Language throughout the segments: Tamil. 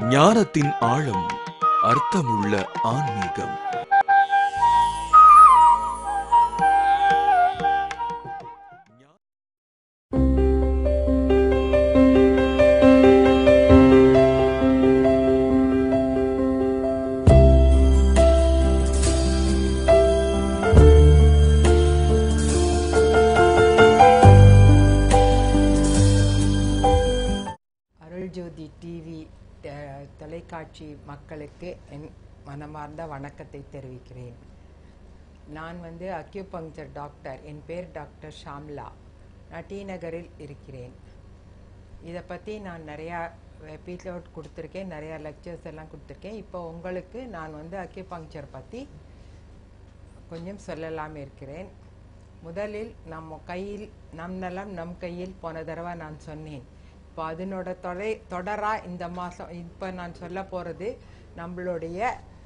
ஞானத்தின் ஆழம் அர்த்தமுள்ள ஆன்மீகம் அருள்ஜோதி டிவி ட- தொலைக்காட்சி மக்களுக்கு என் மனமார்ந்த வணக்கத்தை தெரிவிக்கிறேன் நான் வந்து அக்யூபங்க்சர் டாக்டர் என் பேர் டாக்டர் ஷாம்லா நான் டி நகரில் இருக்கிறேன் இதை பற்றி நான் நிறையா எபிசோட் கொடுத்துருக்கேன் நிறையா லெக்சர்ஸ் எல்லாம் கொடுத்துருக்கேன் இப்போ உங்களுக்கு நான் வந்து அக்யூபங்க்சர் பற்றி கொஞ்சம் சொல்லலாம் இருக்கிறேன் முதலில் நம்ம கையில் நம் நலம் நம் கையில் போன தடவை நான் சொன்னேன் இப்போ அதனோட தொடை தொடரா இந்த மாதம் இப்போ நான் சொல்ல போகிறது நம்மளுடைய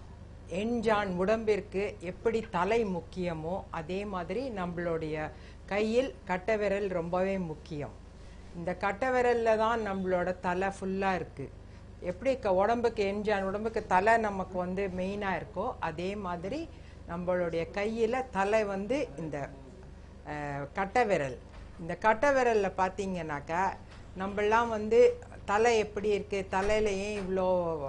எண்ஜான் உடம்பிற்கு எப்படி தலை முக்கியமோ அதே மாதிரி நம்மளுடைய கையில் கட்டவிரல் ரொம்பவே முக்கியம் இந்த கட்டவிரல்ல தான் நம்மளோட தலை ஃபுல்லாக இருக்குது எப்படி க உடம்புக்கு என்ஜான் உடம்புக்கு தலை நமக்கு வந்து மெயினாக இருக்கோ அதே மாதிரி நம்மளுடைய கையில் தலை வந்து இந்த அஹ், கட்டைவிரல் இந்த கட்டைவிரலில் பார்த்தீங்கன்னாக்கா நம்மளாம் வந்து தலை எப்படி இருக்குது தலையில ஏன் இவ்வளோ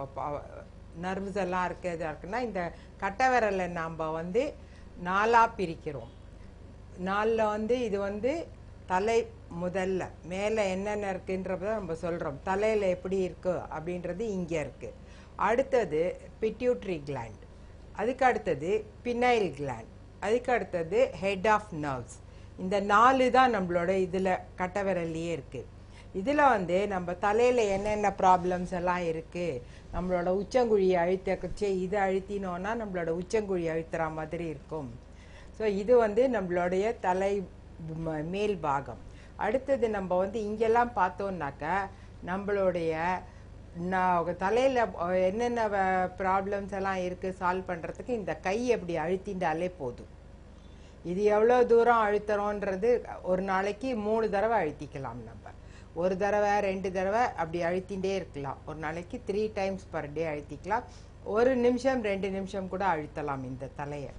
நர்வ்ஸ் எல்லாம் இருக்குது இதாக இருக்குன்னா இந்த கட்டைவிரலை நாம் வந்து நாலாக பிரிக்கிறோம் நாலில் வந்து இது வந்து தலை முதல்ல மேலே என்னென்ன இருக்குன்றத நம்ம சொல்கிறோம் தலையில் எப்படி இருக்கு அப்படின்றது இங்கே இருக்குது அடுத்தது பிட்யூட்ரி கிளாண்ட் அதுக்கு அடுத்தது பினைல் கிளாண்ட் அதுக்கு அடுத்தது ஹெட் ஆஃப் நர்வ்ஸ் இந்த நாலு தான் நம்மளோட இதில் கட்டவிரல்லையே இருக்குது இதில் வந்து நம்ம தலையில் என்னென்ன ப்ராப்ளம்ஸ் எல்லாம் இருக்குது நம்மளோட உச்சங்குழியை அழுத்தக்கச்சே இதை அழுத்தினோன்னா நம்மளோட உச்சங்குழி அழுத்துற மாதிரி இருக்கும் ஸோ இது வந்து நம்மளுடைய தலை ம- மேல் பாகம் அடுத்தது நம்ம வந்து இங்கெல்லாம் பார்த்தோம்னாக்கா நம்மளுடைய நான் தலையில் என்னென்ன ப்ராப்ளம்ஸ் எல்லாம் இருக்குது சால்வ் பண்ணுறதுக்கு இந்த கை அப்படி அழுத்திண்டாலே போதும் இது எவ்வளோ தூரம் அழுத்துறோன்றது ஒரு நாளைக்கு மூணு தடவை அழுத்திக்கலாம் நம்ம ஒரு தடவை ரெண்டு தடவை அப்படி அழுத்திண்டே இருக்கலாம் ஒரு நாளைக்கு த்ரீ டைம்ஸ் பர் டே அழுத்திக்கலாம் ஒரு நிமிஷம் ரெண்டு நிமிஷம் கூட அழுத்தலாம் இந்த தலையை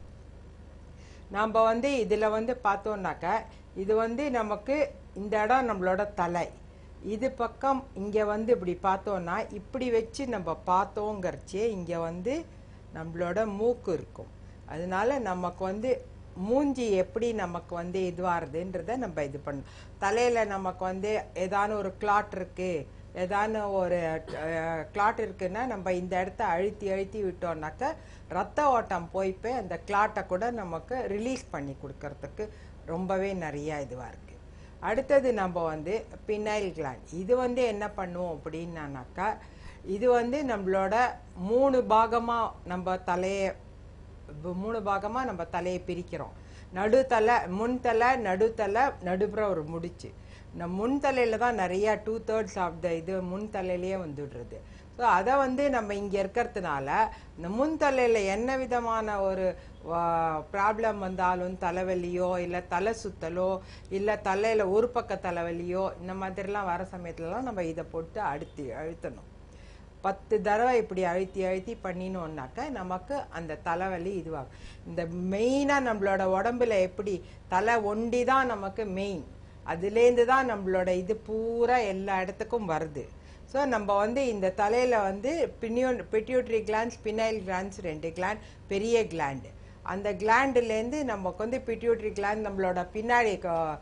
நாம் வந்து இதில் வந்து பார்த்தோம்னாக்கா இது வந்து நமக்கு இந்த இடம் நம்மளோட தலை இது பக்கம் இங்கே வந்து இப்படி பார்த்தோன்னா இப்படி வச்சு நம்ம பார்த்தோங்கிறச்சே இங்கே வந்து நம்மளோட மூக்கு இருக்கும் அதனால நமக்கு வந்து மூஞ்சி எப்படி நமக்கு வந்து இதுவாகிறதுன்றத நம்ம இது பண்ணணும் தலையில் நமக்கு வந்து ஏதான ஒரு கிளாட் இருக்குது ஏதான ஒரு கிளாட் இருக்குன்னா நம்ம இந்த இடத்த அழுத்தி அழுத்தி விட்டோம்னாக்க ரத்த ஓட்டம் போய் போய் அந்த கிளாட்டை கூட நமக்கு ரிலீஸ் பண்ணி கொடுக்கறதுக்கு ரொம்பவே நிறைய இதுவாக இருக்குது அடுத்தது நம்ம வந்து பினைல் கிளாண்ட் இது வந்து என்ன பண்ணுவோம் அப்படின்னாக்கா இது வந்து நம்மளோட மூணு பாகமாக நம்ம தலையை இப்ப மூணு பாகமாக நம்ம தலையை பிரிக்கிறோம் நடுத்தலை முன்தலை நடுத்தலை நடுப்புற ஒரு முடிச்சு இந்த முன்தலையில தான் நிறைய டூ தேர்ட்ஸ் ஆஃப் த இது முன்தலையிலேயே வந்துடுறது ஸோ அதை வந்து நம்ம இங்கே இருக்கிறதுனால இந்த முன்தலையில் என்ன விதமான ஒரு ப்ராப்ளம் வந்தாலும் தலைவலியோ இல்லை தலை சுத்தலோ இல்லை தலையில் ஒரு பக்க தலைவலியோ இந்த மாதிரிலாம் வர சமயத்துலலாம் நம்ம இதை போட்டு அழுத்தி அழுத்தணும் பத்து தடவை இப்படி அழுத்தி அழுத்தி பண்ணினோம்னாக்க நமக்கு அந்த தலைவலி இதுவாகும் இந்த மெயினாக நம்மளோட உடம்புல எப்படி தலை ஒண்டி தான் நமக்கு மெயின் அதுலேருந்து தான் நம்மளோட இது பூரா எல்லா இடத்துக்கும் வருது ஸோ நம்ம வந்து இந்த தலையில் வந்து பினியோ பிட்யூட்ரி கிளான்ஸ் பினைல் கிளான்ஸ் ரெண்டு கிளாண்ட் பெரிய கிளாண்டு அந்த கிளாண்டுலேருந்து நமக்கு வந்து பிட்யூட்ரி கிளாண்ட் நம்மளோட பின்னாடி க-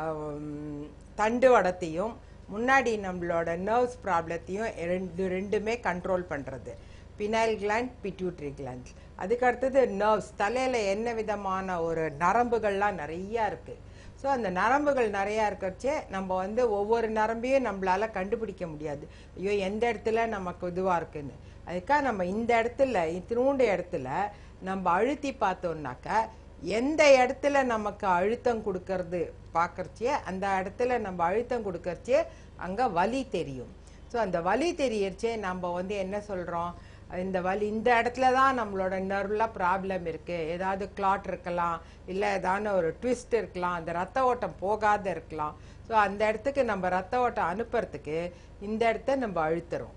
ஆம், தண்டு வடத்தையும் முன்னாடி நம்மளோட நர்வ்ஸ் ப்ராப்ளத்தையும் ரெண்டு ரெண்டுமே கண்ட்ரோல் பண்ணுறது பினைல் கிளாண்ட் பிட்யூட்ரி கிளாண்ட்ஸ் அதுக்கு அடுத்தது நர்வ்ஸ் தலையில் என்ன விதமான ஒரு நரம்புகள்லாம் நிறையா இருக்குது ஸோ அந்த நரம்புகள் நிறையா இருக்கிறச்சே நம்ம வந்து ஒவ்வொரு நரம்பையும் நம்மளால கண்டுபிடிக்க முடியாது ஐயோ எந்த இடத்துல நமக்கு இதுவாக இருக்குன்னு அதுக்காக நம்ம இந்த இடத்துல இத்தினூண்டு இடத்துல நம்ம அழுத்தி பார்த்தோம்னாக்கா எந்த இடத்துல நமக்கு அழுத்தம் கொடுக்கறது பார்க்கறச்சே அந்த இடத்துல நம்ம அழுத்தம் கொடுக்கறச்சே அங்கே வலி தெரியும் ஸோ அந்த வலி தெரியறச்சே நம்ம வந்து என்ன சொல்கிறோம் இந்த வலி இந்த இடத்துல தான் நம்மளோட நர்வ்ல ப்ராப்ளம் இருக்குது ஏதாவது கிளாட் இருக்கலாம் இல்லை ஏதாவது ஒரு ட்விஸ்ட் இருக்கலாம் அந்த ரத்த ஓட்டம் போகாத இருக்கலாம் ஸோ அந்த இடத்துக்கு நம்ம ரத்த ஓட்டம் அனுப்புறதுக்கு இந்த இடத்த நம்ம அழுத்துறோம்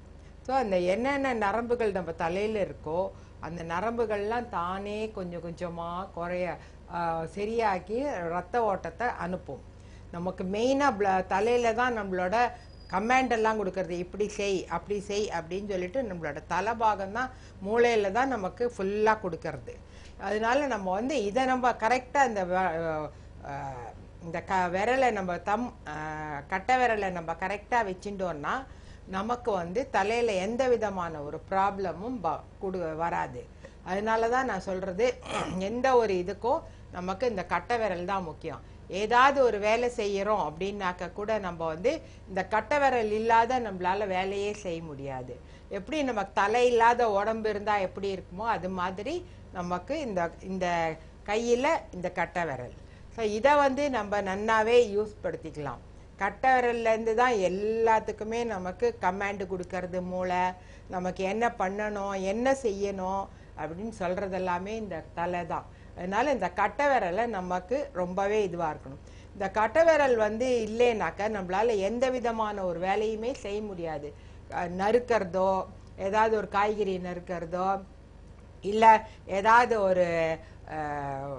ஸோ அந்த என்னென்ன நரம்புகள் நம்ம தலையில் இருக்கோ அந்த நரம்புகள்லாம் தானே கொஞ்சம் கொஞ்சமாக குறைய ஆஹ், சரியாக்கி ரத்த ஓட்டத்தை அனுப்பும் நமக்கு மெயினாக தலையில தான் நம்மளோட கமாண்ட் எல்லாம் கொடுக்கறது இப்படி செய் அப்படி செய் அப்படின்னு சொல்லிட்டு நம்மளோட தலைபாகம் தான் மூளையில தான் நமக்கு ஃபுல்லாக கொடுக்கறது அதனால நம்ம வந்து இதை நம்ம கரெக்டாக இந்த வ- அஹ், இந்த க விரலை நம்ம தம் அஹ், கட்டை விரலை நம்ம கரெக்டாக வச்சுட்டோம்னா நமக்கு வந்து தலையில எந்த விதமான ஒரு ப்ராப்ளமும் கொடு வராது அதனால தான் நான் சொல்றது எந்த ஒரு இதுக்கும் நமக்கு இந்த கட்டை விரல் தான் முக்கியம் ஏதாவது ஒரு வேலை செய்யறோம் அப்படின்னாக்க கூட நம்ம வந்து இந்த கட்டை விரல் இல்லாத நம்மளால வேலையே செய்ய முடியாது எப்படி நமக்கு தலை இல்லாத உடம்பு இருந்தா எப்படி இருக்குமோ அது மாதிரி நமக்கு இந்த இந்த கையில இந்த கட்டை விரல் ஸோ இதை வந்து நம்ம நன்னாவே யூஸ் படுத்திக்கலாம் கட்டை விரல்லேருந்து தான் எல்லாத்துக்குமே நமக்கு கமாண்டு கொடுக்கறது மூளை நமக்கு என்ன பண்ணணும் என்ன செய்யணும் அப்படின்னு சொல்றது எல்லாமே இந்த தலை தான் அதனால இந்த கட்டை விரலை நமக்கு ரொம்பவே இதுவாக இருக்கணும் இந்த கட்டை விரல் வந்து இல்லைனாக்க நம்மளால எந்த விதமான ஒரு வேலையுமே செய்ய முடியாது அஹ் நறுக்கறதோ ஏதாவது ஒரு காய்கறி நறுக்கறதோ இல்லை ஏதாவது ஒரு அஹ்,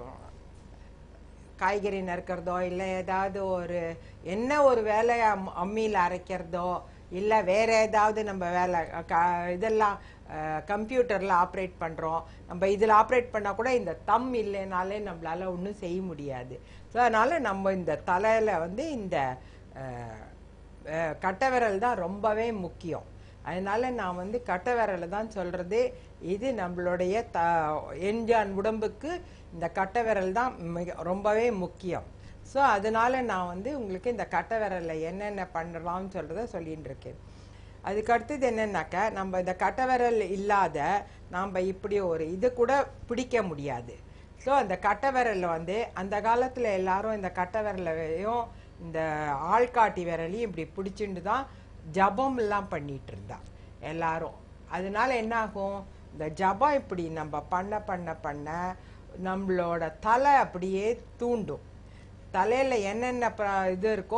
காய்கறி நறுக்கிறதோ இல்லை ஏதாவது ஒரு என்ன ஒரு வேலையை அம்- அம்மியில் அரைக்கிறதோ இல்லை வேற ஏதாவது நம்ம வேலை க- இதெல்லாம் கம்ப்யூட்டரில் ஆப்ரேட் பண்ணுறோம் நம்ம இதில் ஆப்ரேட் பண்ணால் கூட இந்த தம் இல்லைனாலே நம்மளால ஒன்றும் செய்ய முடியாது ஸோ அதனால நம்ம இந்த தலையில் வந்து இந்த அஹ், அஹ், கட்டை விரல் தான் ரொம்பவே முக்கியம் அதனால நான் வந்து கட்டை விரலை தான் சொல்றது இது நம்மளுடைய த எண்ஜான் உடம்புக்கு இந்த கட்டை விரல் தான் மிக ரொம்பவே முக்கியம் ஸோ அதனால நான் வந்து உங்களுக்கு இந்த கட்டை விரல்ல என்னென்ன பண்ணலாம்னு சொல்றத சொல்லிட்டு இருக்கேன் அதுக்கு அடுத்தது என்னன்னாக்கா நம்ம இந்த கட்டை விரல் இல்லாத நாம் இப்படி ஒரு இது கூட பிடிக்க முடியாது ஸோ அந்த கட்டை விரல்ல வந்து அந்த காலத்துல எல்லாரும் இந்த கட்டை விரலையும் இந்த ஆள்காட்டி விரலையும் இப்படி பிடிச்சிட்டு தான் ஜபம் எல்லாம் பண்ணிட்டு இருந்தா எல்லாரும் அதனால என்ன ஆகும் இந்த ஜபம் இப்படி நம்ம பண்ண பண்ண பண்ண நம்மளோட தலை அப்படியே தூண்டும் தலையில என்னென்ன ப- இது இருக்கோ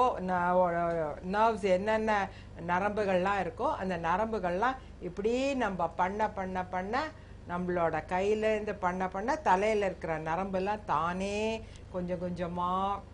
நர்வ்ஸ் என்னென்ன நரம்புகள்லாம் இருக்கோ அந்த நரம்புகள்லாம் இப்படி நம்ம பண்ண பண்ண பண்ண நம்மளோட கையில இருந்து பண்ண பண்ண தலையில இருக்கிற நரம்பெல்லாம் தானே கொஞ்சம் கொஞ்சமா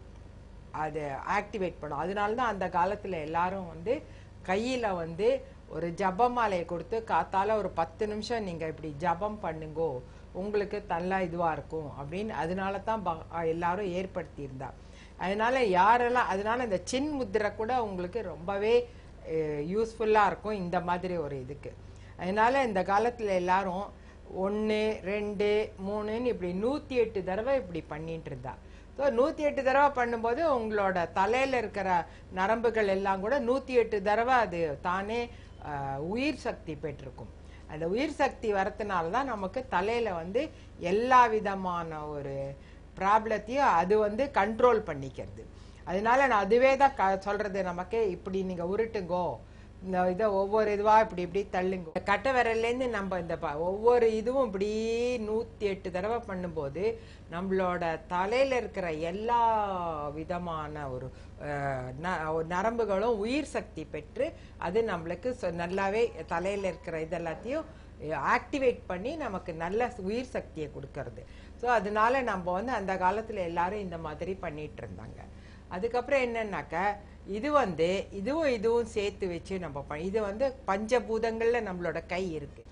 அது ஆக்டிவேட் பண்ணும் அதனால தான் அந்த காலத்துல எல்லாரும் வந்து கையில வந்து ஒரு ஜபமாலையை கொடுத்து காத்தால ஒரு பத்து நிமிஷம் நீங்க இப்படி ஜபம் பண்ணுங்கோ உங்களுக்கு நல்லா இதுவா இருக்கும் அப்படின்னு அதனால தான் ப- எல்லாரும் ஏற்படுத்தியிருந்தா அதனால யாரெல்லாம் அதனால இந்த சின் முத்திரை கூட உங்களுக்கு ரொம்பவே யூஸ்ஃபுல்லா இருக்கும் இந்த மாதிரி ஒரு இதுக்கு அதனால இந்த காலத்துல எல்லாரும் ஒன்று ரெண்டு மூணுன்னு இப்படி நூற்றி எட்டு தடவை இப்படி பண்ணிட்டு இருந்தா ஸோ நூற்றி எட்டு தடவை பண்ணும்போது உங்களோட தலையில் இருக்கிற நரம்புகள் எல்லாம் கூட நூற்றி எட்டு தடவை அது தானே ஆஹ், உயிர் சக்தி பெற்றிருக்கும் அந்த உயிர் சக்தி வரதுனால தான் நமக்கு தலையில வந்து எல்லா விதமான ஒரு ப்ராப்ளத்தையும் அது வந்து கண்ட்ரோல் பண்ணிக்கிறது அதனால நான் அதுவே தான் க- சொல்றது நமக்கு இப்படி நீங்க உருட்டுங்கோ இந்த இதை ஒவ்வொரு இதுவா இப்படி இப்படி தள்ளுங்க கட்டை விரல்லேருந்து நம்ம இந்த ப- ஒவ்வொரு இதுவும் இப்படி நூத்தி எட்டு தடவை பண்ணும்போது நம்மளோட தலையில இருக்கிற எல்லா விதமான ஒரு அஹ், ந- ஒரு நரம்புகளும் உயிர் சக்தி பெற்று அது நம்மளுக்கு சொ- நல்லாவே தலையில இருக்கிற இதெல்லாத்தையும் ஆக்டிவேட் பண்ணி நமக்கு நல்ல உயிர் சக்தியை கொடுக்கறது ஸோ அதனால நம்ம வந்து அந்த காலத்துல எல்லாரும் இந்த மாதிரி பண்ணிட்டு இருந்தாங்க அதுக்கப்புறம் என்னன்னாக்க இது வந்து இதுவும் இதுவும் சேர்த்து வச்சு நம்ம ப- இது வந்து பஞ்சபூதங்கள்ல நம்மளோட கை இருக்கு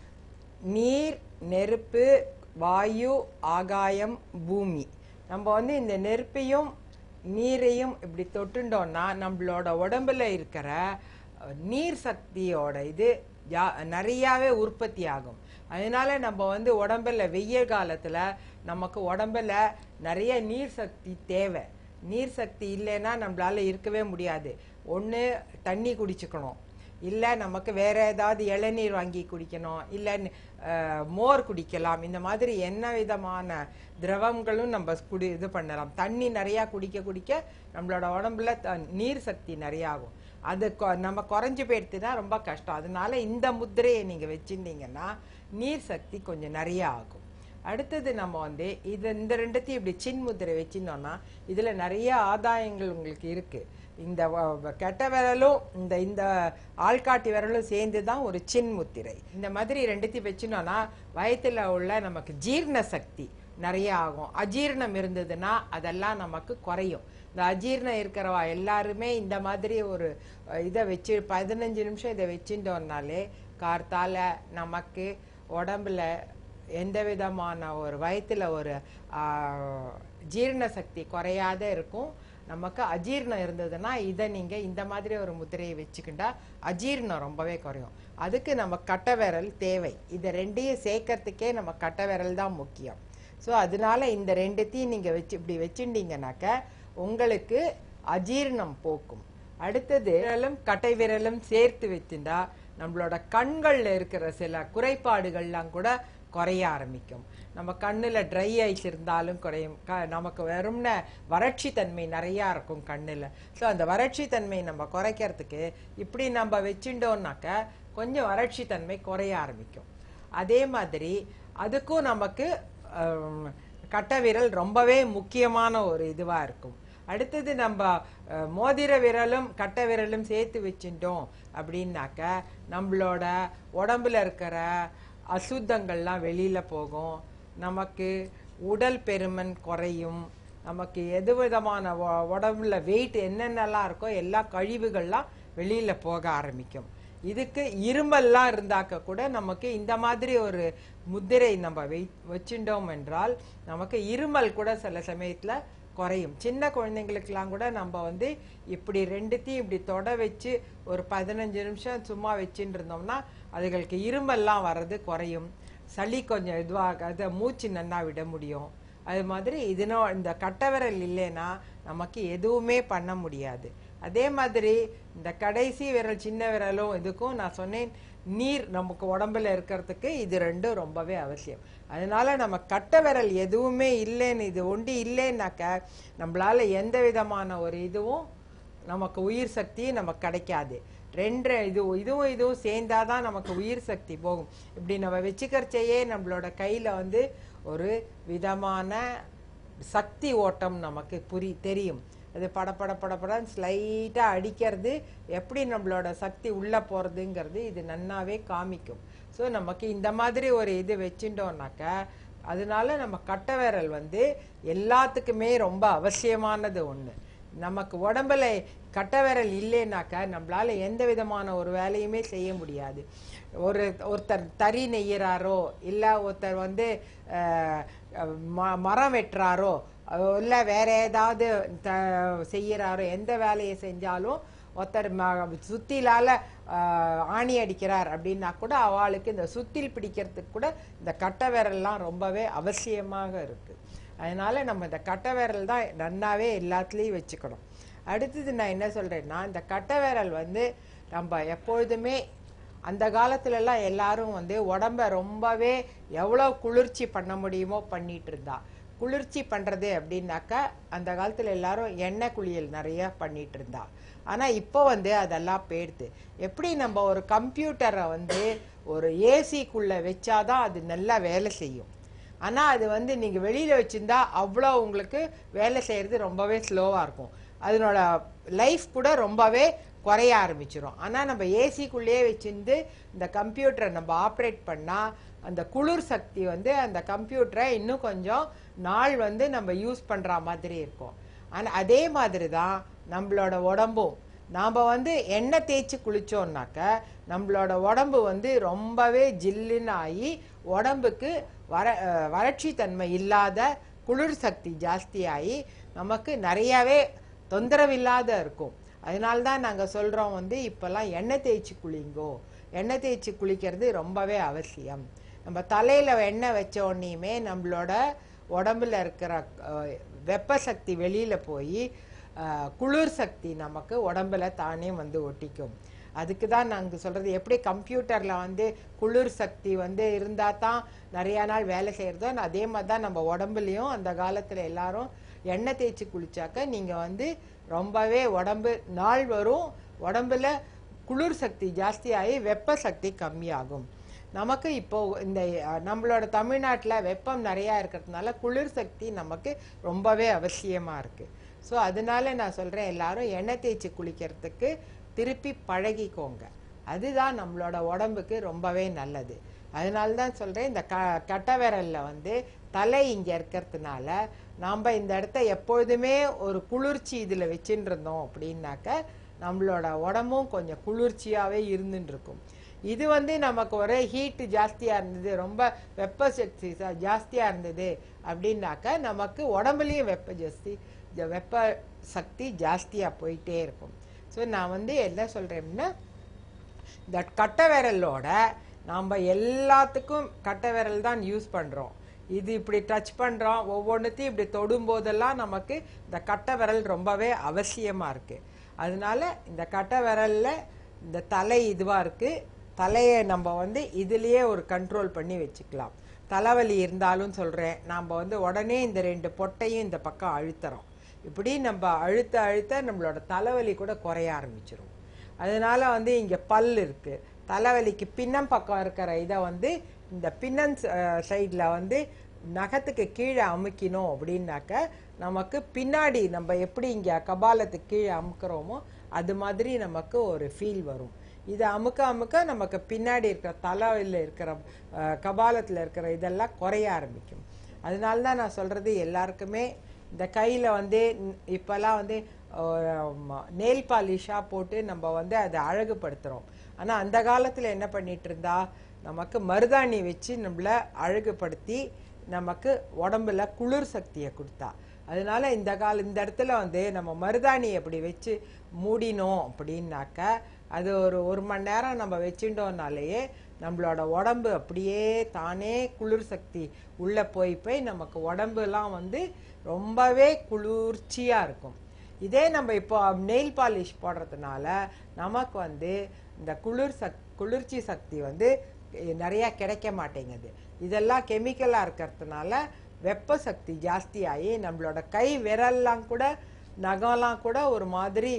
நீர் நெருப்பு வாயு ஆகாயம் பூமி நம்ம வந்து இந்த நெருப்பையும் நீரையும் இப்படி தொட்டுண்டோம்னா நம்மளோட உடம்புல இருக்கிற அஹ், நீர் சக்தியோட இது ஜா- நிறையாவே உற்பத்தி ஆகும் அதனால நம்ம வந்து உடம்புல வெய்ய காலத்துல நமக்கு உடம்புல நிறைய நீர் சக்தி தேவை நீர் சக்தி இல்லைன்னா நம்மளால இருக்கவே முடியாது ஒன்று தண்ணி குடிச்சுக்கணும் இல்லை நமக்கு வேற ஏதாவது இளநீர் வாங்கி குடிக்கணும் இல்லை மோர் குடிக்கலாம் இந்த மாதிரி என்ன விதமான திரவங்களும் நம்ம குடி இது பண்ணலாம் தண்ணி நிறையா குடிக்க குடிக்க நம்மளோட உடம்புல த- நீர் சக்தி நிறைய ஆகும் அது கொ- நம்ம குறைஞ்சு போயிடுத்துனா ரொம்ப கஷ்டம் அதனால இந்த முத்திரையை நீங்க வச்சிருந்தீங்கன்னா நீர் சக்தி கொஞ்சம் நிறைய ஆகும் அடுத்தது நம்ம வந்து இது இந்த ரெண்டுத்தையும் இப்படி சின் முத்திரை வச்சிருந்தோம்னா இதுல நிறைய ஆதாயங்கள் உங்களுக்கு இருக்கு இந்த வ- வ- கெட்ட விரலும் இந்த இந்த ஆள்காட்டி விரலும் சேர்ந்து தான் ஒரு சின் முத்திரை இந்த மாதிரி ரெண்டுத்தையும் வச்சுனோம்னா வயத்துல உள்ள நமக்கு ஜீரண சக்தி நிறைய ஆகும் அஜீரணம் இருந்ததுன்னா அதெல்லாம் நமக்கு குறையும் இந்த அஜீரணம் இருக்கிறவா எல்லாருமே இந்த மாதிரி ஒரு அஹ், இதை வச்சு பதினஞ்சு நிமிஷம் இதை வச்சுட்டோம்னாலே கார்த்தால நமக்கு உடம்புல எந்த விதமான ஒரு வயத்துல ஒரு ஆஹ், ஜீரண சக்தி குறையாத இருக்கும் நமக்கு அஜீரணம் இருந்ததுன்னா இதை நீங்க இந்த மாதிரி ஒரு முத்திரையை வச்சுக்கிட்டா அஜீரணம் ரொம்பவே குறையும் அதுக்கு நம்ம கட்டை விரல் தேவை இதை ரெண்டையும் சேர்க்கறதுக்கே நம்ம கட்டை விரல் தான் முக்கியம் ஸோ அதனால இந்த ரெண்டுத்தையும் நீங்க வச்சு இப்படி வச்சுட்டீங்கன்னாக்க உங்களுக்கு அஜீரணம் போக்கும் அடுத்தது விரலும் கட்டை விரலும் சேர்த்து வச்சிருந்தா நம்மளோட கண்கள்ல இருக்கிற சில குறைபாடுகள்லாம் கூட குறைய ஆரம்பிக்கும் நம்ம கண்ணுல ட்ரை ஐஸ் இருந்தாலும் குறையும் க- நமக்கு வெறும்ன வறட்சி தன்மை நிறையா இருக்கும் கண்ணுல ஸோ அந்த வறட்சி தன்மை நம்ம குறைக்கிறதுக்கு இப்படி நம்ம வச்சுட்டோம்னாக்க கொஞ்சம் வறட்சி தன்மை குறைய ஆரம்பிக்கும் அதே மாதிரி அதுக்கும் நமக்கு ஹம், கட்டை விரல் ரொம்பவே முக்கியமான ஒரு இதுவா இருக்கும் அடுத்தது நம்ம அஹ், மோதிர விரலும் கட்டை விரலும் சேர்த்து வச்சுட்டோம் அப்படின்னாக்க நம்மளோட உடம்புல இருக்கிற அசுத்தங்கள்லாம் வெளியில போகும் நமக்கு உடல் பெருமன் குறையும் நமக்கு எது விதமான உ- உடம்புல வெயிட் என்னென்னலாம் இருக்கோ எல்லா கழிவுகள்லாம் வெளியில போக ஆரம்பிக்கும் இதுக்கு இருமல்லாம் இருந்தாக்க கூட நமக்கு இந்த மாதிரி ஒரு முத்திரை நம்ம வை வச்சுட்டோம் என்றால் நமக்கு இருமல் கூட சில சமயத்துல குறையும் சின்ன குழந்தைங்களுக்கெல்லாம் கூட நம்ம வந்து இப்படி ரெண்டுத்தையும் இப்படி தொட வச்சு ஒரு பதினஞ்சு நிமிஷம் சும்மா வச்சுட்டு இருந்தோம்னா அதுகளுக்கு இருமல்லாம் வர்றது குறையும் சளி கொஞ்சம் இதுவாக அதை மூச்சு நன்னா விட முடியும் அது மாதிரி இதுனோ இந்த கட்டவிரல் இல்லைன்னா நமக்கு எதுவுமே பண்ண முடியாது அதே மாதிரி இந்த கடைசி விரல் சின்ன விரலும் இதுக்கும் நான் சொன்னேன் நீர் நமக்கு உடம்புல இருக்கிறதுக்கு இது ரெண்டும் ரொம்பவே அவசியம் அதனால நம்ம கட்ட விரல் எதுவுமே இல்லைன்னு இது ஒண்டி இல்லைன்னாக்க நம்மளால எந்த விதமான ஒரு இதுவும் நமக்கு உயிர் சக்தி நமக்கு கிடைக்காது ரெண்டு இது இதுவும் இதுவும் சேர்ந்தாதான் நமக்கு உயிர் சக்தி போகும் இப்படி நம்ம வச்சுக்கிறச்சையே நம்மளோட கையில வந்து ஒரு விதமான சக்தி ஓட்டம் நமக்கு புரி தெரியும் அது பட பட பட படன்னு ஸ்லைட்டாக அடிக்கிறது எப்படி நம்மளோட சக்தி உள்ளே போகிறதுங்கிறது இது நன்னாவே காமிக்கும் ஸோ நமக்கு இந்த மாதிரி ஒரு இது வச்சுட்டோம்னாக்க அதனால நம்ம கட்டை விரல் வந்து எல்லாத்துக்குமே ரொம்ப அவசியமானது ஒன்று நமக்கு உடம்புல கட்டை விரல் இல்லைனாக்கா நம்மளால எந்த விதமான ஒரு வேலையுமே செய்ய முடியாது ஒரு ஒருத்தர் தறி நெய்யறாரோ இல்லை ஒருத்தர் வந்து அஹ், ம- மரம் வெட்டுறாரோ இல்லை வேற ஏதாவது த செய்யறாரோ எந்த வேலையை செஞ்சாலும் ஒருத்தர் ம- சுத்திலால ஆஹ், ஆணி அடிக்கிறார் அப்படின்னா கூட அவளுக்கு இந்த சுத்தில் பிடிக்கிறதுக்கு கூட இந்த கட்டை விரல்லாம் ரொம்பவே அவசியமாக இருக்கு அதனால நம்ம இந்த கட்டை விரல் தான் நன்னாவே எல்லாத்துலேயும் வச்சுக்கணும் அடுத்தது நான் என்ன சொல்றேன்னா இந்த கட்டை விரல் வந்து நம்ம எப்பொழுதுமே அந்த காலத்துல எல்லாம் எல்லாரும் வந்து உடம்ப ரொம்பவே எவ்வளவு குளிர்ச்சி பண்ண முடியுமோ பண்ணிட்டு இருந்தா குளிர்ச்சி பண்றது அப்படின்னாக்கா அந்த காலத்துல எல்லாரும் எண்ணெய் குளியல் நிறைய பண்ணிட்டு இருந்தா ஆனா இப்போ வந்து அதெல்லாம் போயிடுது எப்படி நம்ம ஒரு கம்ப்யூட்டரை வந்து ஒரு ஏசிக்குள்ள வச்சாதான் அது நல்லா வேலை செய்யும் ஆனா அது வந்து நீங்க வெளியில வச்சிருந்தா அவ்வளோ உங்களுக்கு வேலை செய்யறது ரொம்பவே ஸ்லோவா இருக்கும் அதனோட லைஃப் கூட ரொம்பவே குறைய ஆரம்பிச்சிரும் ஆனா நம்ம ஏசிக்குள்ளேயே வச்சிருந்து இந்த கம்ப்யூட்டரை நம்ம ஆப்ரேட் பண்ணா அந்த குளிர் சக்தி வந்து அந்த கம்ப்யூட்டரை இன்னும் கொஞ்சம் நாள் வந்து நம்ம யூஸ் பண்ற மாதிரி இருக்கும் ஆனா அதே மாதிரி தான் நம்மளோட உடம்பும் நாம வந்து எண்ணெய் தேய்ச்சி குளிச்சோம்னாக்க நம்மளோட உடம்பு வந்து ரொம்பவே ஜில்லுன்னு ஆகி உடம்புக்கு வர அஹ், வறட்சி தன்மை இல்லாத குளிர் சக்தி ஜாஸ்தியாகி நமக்கு நிறையவே தொந்தரவில்லாத இருக்கும் அதனால தான் நாங்கள் சொல்கிறோம் வந்து இப்போல்லாம் எண்ணெய் தேய்ச்சி குளிங்கோ எண்ணெய் தேய்ச்சி குளிக்கிறது ரொம்பவே அவசியம் நம்ம தலையில் எண்ணெய் வச்ச உடனேயுமே நம்மளோட உடம்புல இருக்கிற அஹ், வெப்ப சக்தி வெளியில் போய் அஹ், குளிர் சக்தி நமக்கு உடம்புல தானே வந்து ஒட்டிக்கும் அதுக்கு தான் நாங்கள் சொல்கிறது எப்படி கம்ப்யூட்டரில் வந்து குளிர் சக்தி வந்து இருந்தால் தான் நிறையா நாள் வேலை செய்கிறதோ அதே மாதிரி தான் நம்ம உடம்புலையும் அந்த காலத்தில் எல்லாரும் எண்ணெய் தேய்ச்சி குளிச்சாக்க நீங்கள் வந்து ரொம்பவே உடம்பு நாள் வரும் உடம்புல குளிர் சக்தி ஜாஸ்தியாகி வெப்ப சக்தி கம்மியாகும் நமக்கு இப்போ இந்த அஹ், நம்மளோட தமிழ்நாட்டில் வெப்பம் நிறையா இருக்கிறதுனால குளிர் சக்தி நமக்கு ரொம்பவே அவசியமாக இருக்கு ஸோ அதனால நான் சொல்கிறேன் எல்லாரும் எண்ணெய் தேய்ச்சி குளிக்கிறதுக்கு திருப்பி பழகிக்கோங்க அதுதான் நம்மளோட உடம்புக்கு ரொம்பவே நல்லது அதனால தான் சொல்கிறேன் இந்த க கட்டை விரலில் வந்து தலை இங்கே இருக்கிறதுனால நாம் இந்த இடத்த எப்பொழுதுமே ஒரு குளிர்ச்சி இதில் வச்சுட்டு இருந்தோம் அப்படின்னாக்க நம்மளோட உடம்பும் கொஞ்சம் குளிர்ச்சியாகவே இருந்துட்டு இருக்கும் இது வந்து நமக்கு ஒரே ஹீட்டு ஜாஸ்தியாக இருந்தது ரொம்ப வெப்ப சக்தி ச- ஜாஸ்தியா இருந்தது அப்படின்னாக்க நமக்கு உடம்புலயும் வெப்ப ஜாஸ்தி ஜ- வெப்ப சக்தி ஜாஸ்தியாக போயிட்டே இருக்கும் ஸோ நான் வந்து என்ன சொல்கிறேன்னா இந்த கட்டை விரலோட நாம் எல்லாத்துக்கும் கட்டை விரல் தான் யூஸ் பண்ணுறோம் இது இப்படி டச் பண்ணுறோம் ஒவ்வொன்றுத்தையும் இப்படி தொடும் போதெல்லாம் நமக்கு இந்த கட்டை விரல் ரொம்பவே அவசியமாக இருக்குது அதனால இந்த கட்டை விரலில் இந்த தலை இதுவாக இருக்குது தலையை நம்ம வந்து இதுலேயே ஒரு கண்ட்ரோல் பண்ணி வச்சுக்கலாம் தலைவலி இருந்தாலும் சொல்கிறேன் நாம் வந்து உடனே இந்த ரெண்டு பொட்டையும் இந்த பக்கம் அழுத்துறோம் இப்படி நம்ம அழுத்த அழுத்த நம்மளோட தலைவலி கூட குறைய ஆரம்பிச்சிரும் அதனால வந்து இங்க பல் இருக்கு தலைவலிக்கு பின்னம் பக்கம் இருக்கிற இதை வந்து இந்த பின்னன் சைடில் வந்து நகத்துக்கு கீழே அமுக்கினோம் அப்படின்னாக்க நமக்கு பின்னாடி நம்ம எப்படி இங்கே கபாலத்துக்கு கீழே அமுக்குறோமோ அது மாதிரி நமக்கு ஒரு ஃபீல் வரும் இதை அமுக்க அமுக்க நமக்கு பின்னாடி இருக்கிற தலையில் இருக்கிற கபாலத்தில் இருக்கிற இதெல்லாம் குறைய ஆரம்பிக்கும் அதனால தான் நான் சொல்றது எல்லாருக்குமே இந்த கையில் வந்து ந- இப்போல்லாம் வந்து நெயில் பாலிஷாக போட்டு நம்ம வந்து அதை அழகுபடுத்துகிறோம் ஆனால் அந்த காலத்தில் என்ன பண்ணிட்டு இருந்தா நமக்கு மருதாணி வச்சு நம்மள அழகுபடுத்தி நமக்கு உடம்புல குளிர் சக்தியை கொடுத்தா அதனால இந்த கால இந்த இடத்துல வந்து நம்ம மருதாணி அப்படி வச்சு மூடினோம் அப்படின்னாக்க அது ஒரு ஒரு மணி நேரம் நம்ம வச்சுட்டோம்னாலேயே நம்மளோட உடம்பு அப்படியே தானே குளிர் சக்தி உள்ள போய் போய் நமக்கு உடம்புலாம் வந்து ரொம்பவே குளிர்ச்சியா இருக்கும் இதே நம்ம இப்போ நெயில் பாலிஷ் போடுறதுனால நமக்கு வந்து இந்த குளிர் சக் குளிர்ச்சி சக்தி வந்து நிறைய கிடைக்க மாட்டேங்குது இதெல்லாம் கெமிக்கலாக இருக்கிறதுனால வெப்ப சக்தி ஜாஸ்தியாகி நம்மளோட கை விரல்லாம் கூட நகம்லாம் கூட ஒரு மாதிரி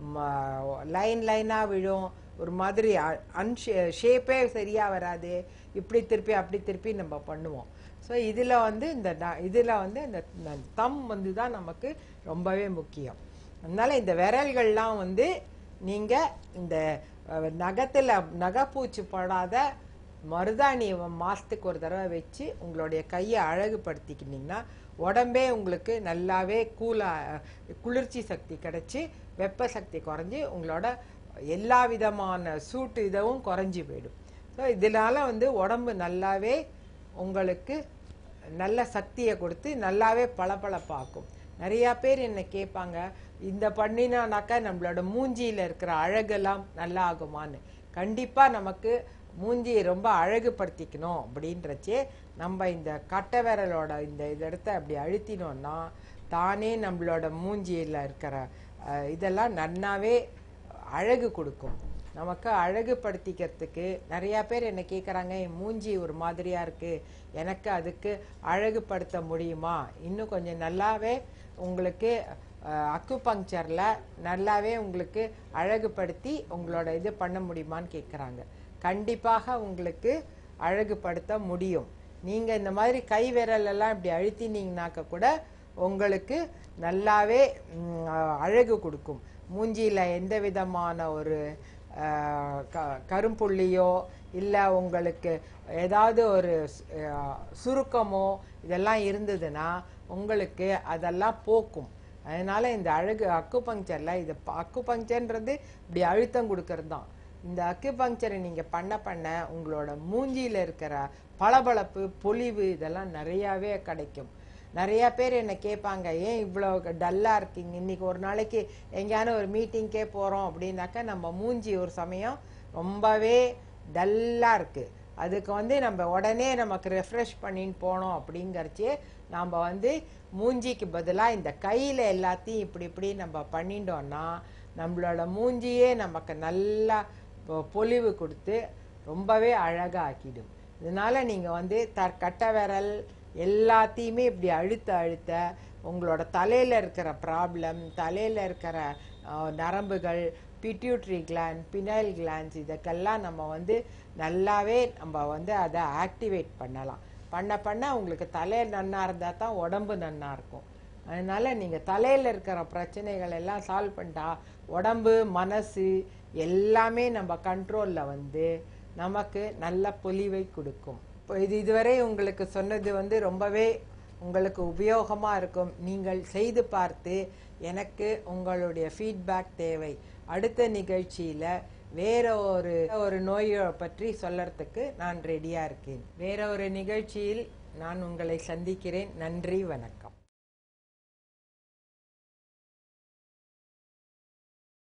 லைன் லைனாக விழும் ஒரு மாதிரி அன் ஷேப்பே சரியாக வராது இப்படி திருப்பி அப்படி திருப்பி நம்ம பண்ணுவோம் ஸோ இதில் வந்து இந்த இதில் வந்து இந்த தம் வந்து தான் நமக்கு ரொம்பவே முக்கியம் அதனால இந்த விரல்கள்லாம் வந்து நீங்கள் இந்த அஹ், நகத்துல நகைப்பூச்சி படாத மருதாணி மாசத்துக்கு ஒரு தடவை வச்சு உங்களுடைய கையை அழகுபடுத்திக்கினீங்கன்னா உடம்பே உங்களுக்கு நல்லாவே கூலா குளிர்ச்சி சக்தி கிடைச்சி வெப்ப சக்தி குறைஞ்சி உங்களோட எல்லா விதமான சூட்டு இதவும் குறைஞ்சி போயிடும் ஸோ இதனால வந்து உடம்பு நல்லாவே உங்களுக்கு நல்ல சக்தியை கொடுத்து நல்லாவே பளபளப்பாக்கும் நிறைய பேர் என்ன கேட்பாங்க இந்த பண்ணினானாக்கா நம்மளோட மூஞ்சியில இருக்கிற அழகெல்லாம் நல்லா ஆகுமான்னு கண்டிப்பா நமக்கு மூஞ்சியை ரொம்ப அழகுபடுத்திக்கணும் அப்படின்றச்சே நம்ம இந்த கட்டை விரலோட இந்த இந்த இடத்த அப்படி அழுத்தினோம்னா தானே நம்மளோட மூஞ்சியில இருக்கிற அஹ், இதெல்லாம் நன்னாவே அழகு கொடுக்கும் நமக்கு அழகுபடுத்திக்கிறதுக்கு நிறைய பேர் என்ன கேட்குறாங்க என் மூஞ்சி ஒரு மாதிரியா இருக்கு எனக்கு அதுக்கு அழகுபடுத்த முடியுமா இன்னும் கொஞ்சம் நல்லாவே உங்களுக்கு அக்குபங்க்சர்ல நல்லாவே உங்களுக்கு அழகுபடுத்தி உங்களோட இது பண்ண முடியுமான்னு கேட்குறாங்க கண்டிப்பாக உங்களுக்கு அழகுபடுத்த முடியும் நீங்க இந்த மாதிரி கை விரல் எல்லாம் இப்படி அழுத்தினீங்கனாக்க கூட உங்களுக்கு நல்லாவே ம், அழகு கொடுக்கும் மூஞ்சியில எந்த விதமான ஒரு அஹ், க- கரும்புள்ளியோ இல்லை உங்களுக்கு ஏதாவது ஒரு சு- அஹ், சுருக்கமோ இதெல்லாம் இருந்ததுன்னா உங்களுக்கு அதெல்லாம் போக்கும் அதனால இந்த அழகு அக்குபங்க்சர்ல இது ப- அக்குபங்க்சர்ன்றது இப்படி அழுத்தம் கொடுக்கறது தான் இந்த அக்குபங்க்சரை நீங்க பண்ண பண்ண உங்களோட மூஞ்சியில இருக்கிற பளபளப்பு பொலிவு இதெல்லாம் நிறையாவே கிடைக்கும் நிறைய பேர் என்ன கேட்பாங்க ஏன் இவ்வளோ டல்லாக இருக்கீங்க இன்னைக்கு ஒரு நாளைக்கு எங்கேயான ஒரு மீட்டிங்க்கே போகிறோம் அப்படின்னாக்கா நம்ம மூஞ்சி ஒரு சமயம் ரொம்பவே டல்லாக இருக்குது அதுக்கு வந்து நம்ம உடனே நமக்கு ரெஃப்ரெஷ் பண்ணின்னு போனோம் அப்படிங்கறச்சே நாம் வந்து மூஞ்சிக்கு பதிலாக இந்த கையில் எல்லாத்தையும் இப்படி இப்படி நம்ம பண்ணிட்டோம்னா நம்மளோட மூஞ்சியே நமக்கு நல்லா பொ- பொலிவு கொடுத்து ரொம்பவே அழகா ஆக்கிடும் இதனால நீங்க வந்து த கட்டை விரல் எல்லாத்தையுமே இப்படி அழுத்த அழுத்த உங்களோட தலையில இருக்கிற ப்ராப்ளம் தலையில இருக்கிற அஹ், நரம்புகள் பிட்யூட்ரி கிளாண்ட் பினைல் கிளாண்ட்ஸ் இதுக்கெல்லாம் நம்ம வந்து நல்லாவே நம்ம வந்து அதை ஆக்டிவேட் பண்ணலாம் பண்ண பண்ண உங்களுக்கு தலை நன்னா இருந்தால் தான் உடம்பு நன்னா இருக்கும் அதனால நீங்க தலையில இருக்கிற பிரச்சனைகள் எல்லாம் சால்வ் பண்ணிட்டா உடம்பு மனசு எல்லாமே நம்ம கண்ட்ரோல்ல வந்து நமக்கு நல்ல பொலிவை கொடுக்கும் இப்போ இது இதுவரை உங்களுக்கு சொன்னது வந்து ரொம்பவே உங்களுக்கு உபயோகமா இருக்கும் நீங்கள் செய்து பார்த்து எனக்கு உங்களுடைய ஃபீட்பேக் தேவை அடுத்த நிகழ்ச்சியில வேற ஒரு ஒரு நோயை பற்றி சொல்லறதுக்கு நான் ரெடியா இருக்கேன் வேற ஒரு நிகழ்ச்சியில் நான் உங்களை சந்திக்கிறேன் நன்றி வணக்கம்